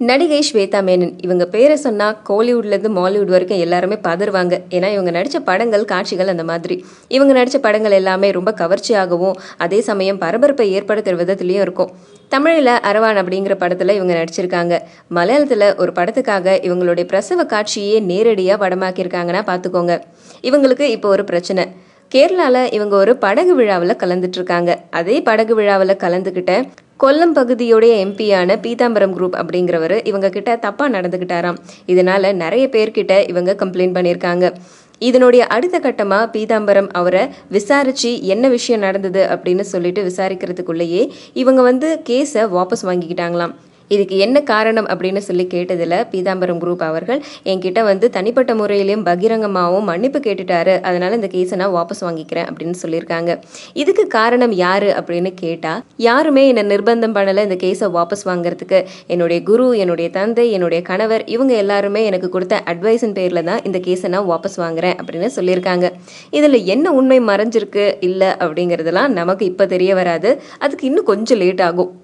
நடிகை ஸ்வேதா மேனன் இவங்க பேரை சொன்னா கோலிவுட்லேருந்து மாலிவுட் வரைக்கும் எல்லாருமே பதறுவாங்க ஏன்னா இவங்க நடித்த படங்கள் காட்சிகள் அந்த மாதிரி இவங்க நடித்த படங்கள் எல்லாமே ரொம்ப கவர்ச்சியாகவும் அதே சமயம் பரபரப்பை ஏற்படுத்துகிற விதத்துலையும் இருக்கும் தமிழில் அரவான் அப்படிங்கிற படத்தில் இவங்க நடிச்சிருக்காங்க மலையாளத்தில் ஒரு படத்துக்காக இவங்களுடைய பிரசவ காட்சியே நேரடியாக படமாக்கியிருக்காங்கன்னா பார்த்துக்கோங்க இவங்களுக்கு இப்போ ஒரு பிரச்சனை கேரளாவில் இவங்க ஒரு படகு விழாவில் கலந்துட்டு இருக்காங்க அதே படகு விழாவில் கலந்துக்கிட்ட கொல்லம் பகுதியுடைய எம்பியான பீதாம்பரம் குரூப் அப்படிங்கிறவர் இவங்க கிட்ட தப்பா நடந்துக்கிட்டாராம் இதனால நிறைய பேர்கிட்ட இவங்க கம்ப்ளைண்ட் பண்ணியிருக்காங்க இதனுடைய அடுத்த கட்டமா பீதாம்பரம் அவரை விசாரிச்சு என்ன விஷயம் நடந்தது அப்படின்னு சொல்லிட்டு விசாரிக்கிறதுக்குள்ளேயே இவங்க வந்து கேஸை வாபஸ் வாங்கிக்கிட்டாங்களாம் இதுக்கு என்ன காரணம் அப்படின்னு சொல்லி கேட்டதில் பீதாம்பரம் குரூப் அவர்கள் என்கிட்ட வந்து தனிப்பட்ட முறையிலையும் பகிரங்கமாகவும் மன்னிப்பு கேட்டுட்டாரு அதனால இந்த கேஸை நான் வாபஸ் வாங்கிக்கிறேன் அப்படின்னு சொல்லியிருக்காங்க இதுக்கு காரணம் யாரு அப்படின்னு கேட்டால் யாருமே என்னை நிர்பந்தம் பண்ணலை இந்த கேஸை வாபஸ் வாங்குறதுக்கு என்னுடைய குரு என்னுடைய தந்தை என்னுடைய கணவர் இவங்க எல்லாருமே எனக்கு கொடுத்த அட்வைஸின் பேரில் தான் இந்த கேஸை நான் வாபஸ் வாங்குறேன் அப்படின்னு சொல்லியிருக்காங்க இதில் என்ன உண்மை மறைஞ்சிருக்கு இல்லை அப்படிங்கிறதெல்லாம் நமக்கு இப்போ தெரிய வராது அதுக்கு இன்னும் கொஞ்சம் லேட் ஆகும்